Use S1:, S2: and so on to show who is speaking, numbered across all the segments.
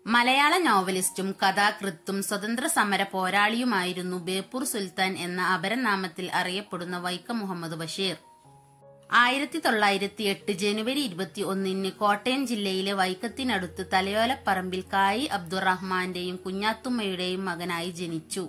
S1: മലയാള നോവലിസ്റ്റും കഥാകൃത്തും സ്വതന്ത്ര സമര പോരാളിയുമായിരുന്നു ബേപ്പൂർ സുൽത്താൻ എന്ന അപരനാമത്തിൽ അറിയപ്പെടുന്ന വൈക്കം മുഹമ്മദ് ബഷീർ ആയിരത്തി തൊള്ളായിരത്തി എട്ട് ജനുവരി ഇരുപത്തി ഒന്നിന് കോട്ടയം ജില്ലയിലെ വൈക്കത്തിനടുത്ത് തലയോലപ്പറമ്പിൽ കായി അബ്ദുറഹ്മാന്റെയും കുഞ്ഞാത്തുമ്മയുടെയും മകനായി ജനിച്ചു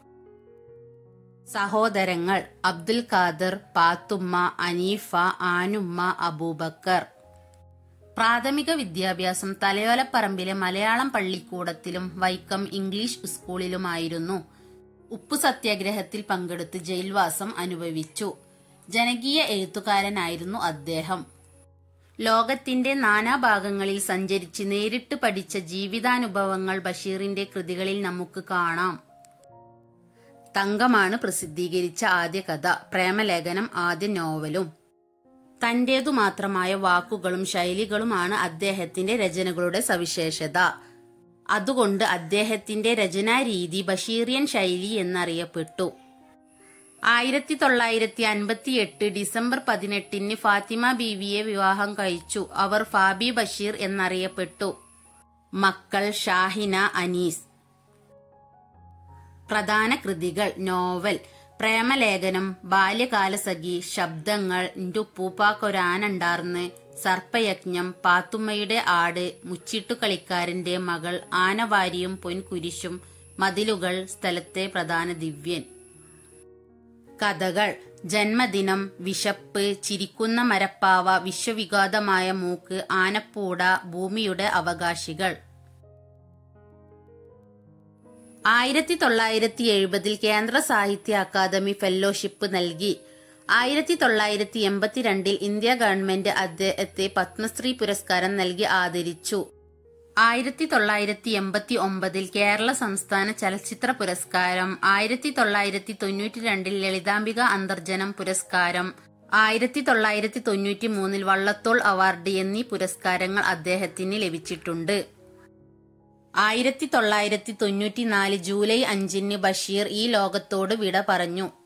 S1: സഹോദരങ്ങൾ അബ്ദുൽ ഖാദർ പാത്തുമ്മ അനീഫ ആനുമ്മ അബൂബക്കർ പ്രാഥമിക വിദ്യാഭ്യാസം തലയോലപ്പറമ്പിലെ മലയാളം പള്ളിക്കൂടത്തിലും വൈക്കം ഇംഗ്ലീഷ് സ്കൂളിലുമായിരുന്നു ഉപ്പു സത്യാഗ്രഹത്തിൽ പങ്കെടുത്ത് ജയിൽവാസം അനുഭവിച്ചു ജനകീയ എഴുത്തുകാരനായിരുന്നു അദ്ദേഹം ലോകത്തിന്റെ നാനാഭാഗങ്ങളിൽ സഞ്ചരിച്ച് നേരിട്ട് പഠിച്ച ജീവിതാനുഭവങ്ങൾ ബഷീറിന്റെ കൃതികളിൽ നമുക്ക് കാണാം തങ്കമാണ് പ്രസിദ്ധീകരിച്ച ആദ്യ കഥ പ്രേമലേഖനം ആദ്യ നോവലും തന്റേതു മാത്രമായ വാക്കുകളും ശൈലികളുമാണ് അദ്ദേഹത്തിന്റെ രചനകളുടെ സവിശേഷത അതുകൊണ്ട് അദ്ദേഹത്തിന്റെ രചനാരീതി ബഷീറിയൻ ശൈലി എന്നറിയപ്പെട്ടു ആയിരത്തി തൊള്ളായിരത്തി അൻപത്തി എട്ട് ഡിസംബർ പതിനെട്ടിന് ഫാത്തിമ ബീവിയെ വിവാഹം കഴിച്ചു അവർ ഫാബി ബഷീർ എന്നറിയപ്പെട്ടു മക്കൾ ഷാഹിന അനീസ് പ്രധാന കൃതികൾ നോവൽ പ്രേമലേഖനം ബാല്യകാലസഖി ശബ്ദങ്ങൾ ഉപ്പൂപ്പാക്കൊരാനുണ്ടാർന്ന് സർപ്പയജ്ഞം പാത്തുമ്മയുടെ ആട് മുച്ചിട്ടു കളിക്കാരന്റെ മകൾ ആനവാരിയും പൊൻകുരിശും മതിലുകൾ സ്ഥലത്തെ പ്രധാന ദിവ്യൻ കഥകൾ ജന്മദിനം വിശപ്പ് ചിരിക്കുന്ന മരപ്പാവ വിശ്വവിഘാതമായ മൂക്ക് ആനപ്പൂട ഭൂമിയുടെ അവകാശികൾ ആയിരത്തി തൊള്ളായിരത്തി എഴുപതിൽ കേന്ദ്ര സാഹിത്യ അക്കാദമി ഫെല്ലോഷിപ്പ് നൽകി ആയിരത്തി തൊള്ളായിരത്തി എൺപത്തിരണ്ടിൽ ഇന്ത്യ ഗവൺമെന്റ് അദ്ദേഹത്തെ പത്മശ്രീ പുരസ്കാരം നൽകി ആദരിച്ചു ആയിരത്തി തൊള്ളായിരത്തി എൺപത്തി ഒമ്പതിൽ കേരള സംസ്ഥാന ചലച്ചിത്ര പുരസ്കാരം ആയിരത്തി തൊള്ളായിരത്തി തൊണ്ണൂറ്റി രണ്ടിൽ ലളിതാംബിക അന്തർജനം പുരസ്കാരം ആയിരത്തി തൊള്ളായിരത്തി തൊണ്ണൂറ്റി മൂന്നിൽ വള്ളത്തോൾ അവാർഡ് എന്നീ പുരസ്കാരങ്ങൾ അദ്ദേഹത്തിന് ലഭിച്ചിട്ടുണ്ട് ആയിരത്തി തൊള്ളായിരത്തി തൊണ്ണൂറ്റിനാല് ജൂലൈ അഞ്ചിന് ബഷീർ ഈ ലോകത്തോട് വിട പറഞ്ഞു